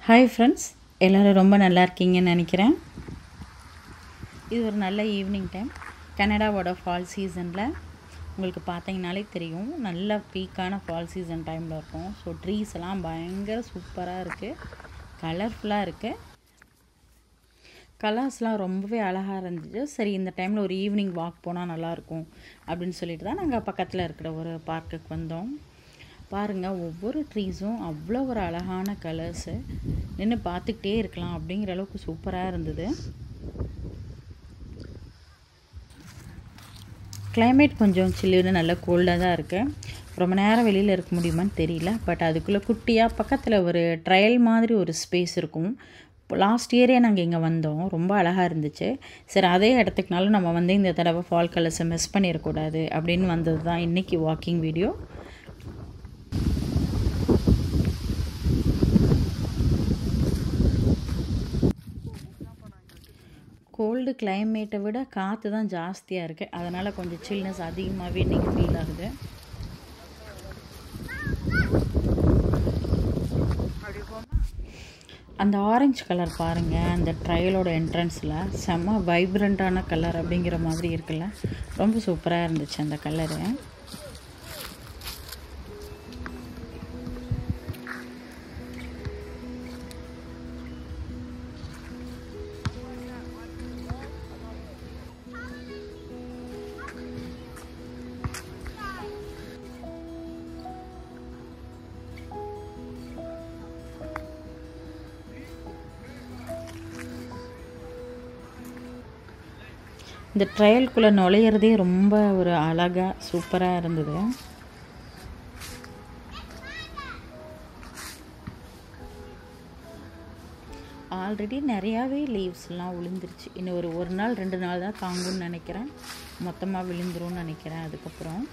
hi friends எல்லோரும் ரொம்ப நல்லா இருக்கீங்கன்னு நினைக்கிறேன் இது ஒரு நல்ல ஈவினிங் டைம் கனடாவோட ஃபால் சீசனில் உங்களுக்கு பார்த்தீங்கனாலே தெரியும் நல்ல பீக்கான ஃபால் சீசன் டைமில் இருக்கும் ஸோ ட்ரீஸ் எல்லாம் பயங்கர சூப்பராக இருக்குது கலர்ஃபுல்லாக இருக்குது கலர்ஸ்லாம் ரொம்பவே அழகாக இருந்துச்சு சரி இந்த டைமில் ஒரு ஈவினிங் வாக் போனால் நல்லாயிருக்கும் அப்படின்னு சொல்லிட்டு தான் நாங்கள் பக்கத்தில் இருக்கிற ஒரு பார்க்குக்கு வந்தோம் பாருங்கள் ஒவ்வொரு ட்ரீஸும் அவ்வளோ ஒரு அழகான கலர்ஸு நின்று பார்த்துக்கிட்டே இருக்கலாம் அப்படிங்கிற அளவுக்கு சூப்பராக இருந்தது கிளைமேட் கொஞ்சம் சில்லுன்னு நல்ல கோல்டாக தான் இருக்குது ரொம்ப நேரம் வெளியில் இருக்க முடியுமான்னு தெரியல பட் அதுக்குள்ளே குட்டியாக பக்கத்தில் ஒரு ட்ரையல் மாதிரி ஒரு ஸ்பேஸ் இருக்கும் லாஸ்ட் இயரே நாங்கள் இங்கே வந்தோம் ரொம்ப அழகாக இருந்துச்சு சரி அதே இடத்துக்குனாலும் நம்ம வந்து இந்த தடவை ஃபால் கலர்ஸை மிஸ் பண்ணிடக்கூடாது அப்படின்னு வந்தது தான் இன்றைக்கி வாக்கிங் வீடியோ கோல்டு கிளைமேட்டை விட காற்று தான் ஜாஸ்தியாக இருக்குது அதனால் கொஞ்சம் சில்னஸ் அதிகமாகவே இன்றைக்கி ஃபீல் ஆகுது அந்த ஆரஞ்சு கலர் பாருங்கள் அந்த ட்ரையலோட என்ட்ரன்ஸில் செம்ம வைப்ரண்ட்டான கலர் அப்படிங்கிற மாதிரி இருக்குல்ல ரொம்ப சூப்பராக இருந்துச்சு அந்த கலரு இந்த ட்ரையலுக்குள்ளே நுழையிறதே ரொம்ப ஒரு அழகாக சூப்பராக இருந்தது ஆல்ரெடி நிறையாவே லீவ்ஸ்லாம் விழுந்துருச்சு இன்னும் ஒரு ஒரு நாள் ரெண்டு நாள் தான் தாங்கும்னு நினைக்கிறேன் மொத்தமாக விழுந்துரும்னு நினைக்கிறேன் அதுக்கப்புறம்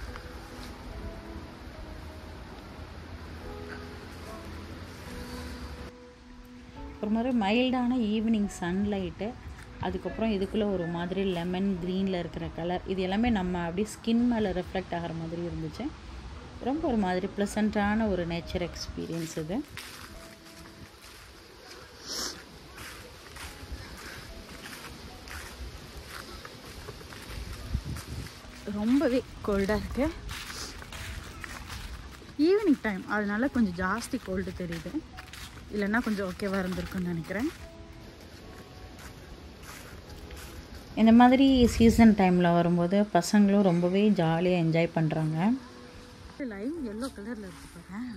ஒரு மாதிரி மைல்டான ஈவினிங் சன்லைட்டு அதுக்கப்புறம் இதுக்குள்ளே ஒரு மாதிரி லெமன் க்ரீனில் இருக்கிற கலர் இது எல்லாமே நம்ம அப்படியே ஸ்கின் மேலே ரெஃப்ளெக்ட் ஆகிற மாதிரி இருந்துச்சு ரொம்ப ஒரு மாதிரி ப்ளசண்ட்டான ஒரு நேச்சர் எக்ஸ்பீரியன்ஸ் இது ரொம்பவே கோல்டாக இருக்குது ஈவினிங் டைம் அதனால கொஞ்சம் ஜாஸ்தி கோல்டு தெரியுது இல்லைன்னா கொஞ்சம் ஓகேவாக இருந்திருக்குன்னு நினைக்கிறேன் இந்த மாதிரி சீசன் டைமில் வரும்போது பசங்களும் ரொம்பவே ஜாலியாக என்ஜாய் பண்ணுறாங்க லைம் எல்லோ கலரில் இருக்கு பாருங்க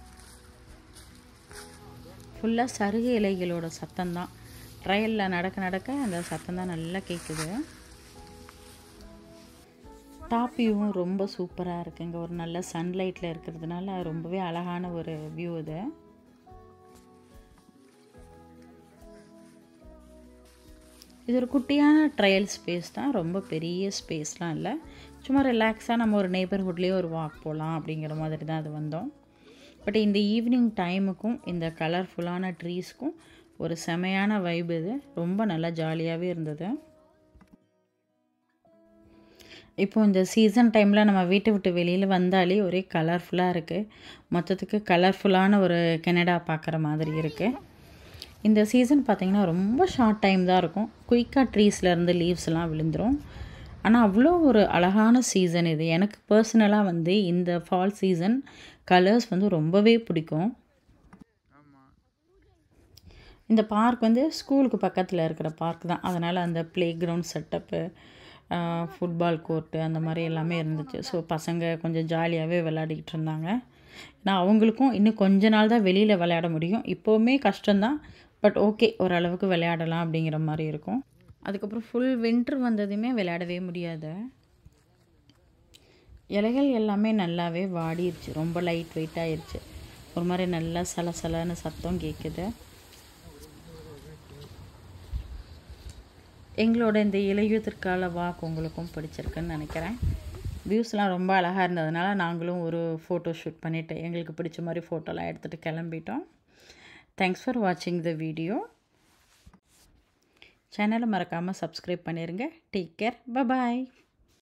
ஃபுல்லாக சருகு இலைகளோட சத்தம் தான் ட்ரையலில் நடக்க நடக்க அந்த சத்தம் தான் நல்லா கேட்குது டாப் வியூவும் ரொம்ப சூப்பராக இருக்குங்க ஒரு நல்ல சன்லைட்டில் இருக்கிறதுனால ரொம்பவே அழகான ஒரு வியூ இது இது ஒரு குட்டியான ட்ரையல் ஸ்பேஸ் தான் ரொம்ப பெரிய ஸ்பேஸ்லாம் இல்லை சும்மா ரிலாக்ஸாக நம்ம ஒரு நெய்பர்ஹுட்லேயே ஒரு வாக் போகலாம் அப்படிங்கிற மாதிரி தான் அது வந்தோம் பட் இந்த ஈவினிங் டைமுக்கும் இந்த கலர்ஃபுல்லான ட்ரீஸ்க்கும் ஒரு செமையான வைப் இது ரொம்ப நல்லா ஜாலியாகவே இருந்தது இப்போ இந்த சீசன் டைமில் நம்ம வீட்டை விட்டு வெளியில் வந்தாலே ஒரே கலர்ஃபுல்லாக இருக்குது மொத்தத்துக்கு கலர்ஃபுல்லான ஒரு கெனடா பார்க்குற மாதிரி இருக்குது இந்த சீசன் பார்த்திங்கன்னா ரொம்ப ஷார்ட் டைம் தான் இருக்கும் குயிக்காக ட்ரீஸ்லேருந்து லீவ்ஸ்லாம் விழுந்துடும் ஆனால் அவ்வளோ ஒரு அழகான சீசன் இது எனக்கு பர்சனலாக வந்து இந்த ஃபால் சீசன் கலர்ஸ் வந்து ரொம்பவே பிடிக்கும் இந்த பார்க் வந்து ஸ்கூலுக்கு பக்கத்தில் இருக்கிற பார்க் தான் அதனால் அந்த playground setup football court அந்த மாதிரி எல்லாமே இருந்துச்சு ஸோ பசங்க கொஞ்சம் ஜாலியாகவே விளையாடிக்கிட்டு இருந்தாங்க ஏன்னா அவங்களுக்கும் இன்னும் கொஞ்ச நாள் தான் வெளியில் விளையாட முடியும் இப்போவுமே கஷ்டம்தான் பட் ஓகே ஓரளவுக்கு விளையாடலாம் அப்படிங்கிற மாதிரி இருக்கும் அதுக்கப்புறம் ஃபுல் வின்டர் வந்ததுமே விளையாடவே முடியாது இலைகள் எல்லாமே நல்லாவே வாடிருச்சு ரொம்ப லைட் வெயிட் ஆயிடுச்சு ஒரு மாதிரி நல்லா சலசலன்னு சத்தம் கேட்குது எங்களோட இந்த இலையுதிர்கால வாக் உங்களுக்கும் பிடிச்சிருக்குன்னு நினைக்கிறேன் வியூஸ்லாம் ரொம்ப அழகாக இருந்ததுனால நாங்களும் ஒரு ஃபோட்டோ ஷூட் பண்ணிவிட்டு எங்களுக்கு பிடிச்ச மாதிரி ஃபோட்டோலாம் எடுத்துகிட்டு கிளம்பிட்டோம் தேங்க்ஸ் ஃபார் வாட்சிங் த வீடியோ சேனலை மறக்காமல் சப்ஸ்கிரைப் பண்ணிடுங்க டேக் கேர் பபாய்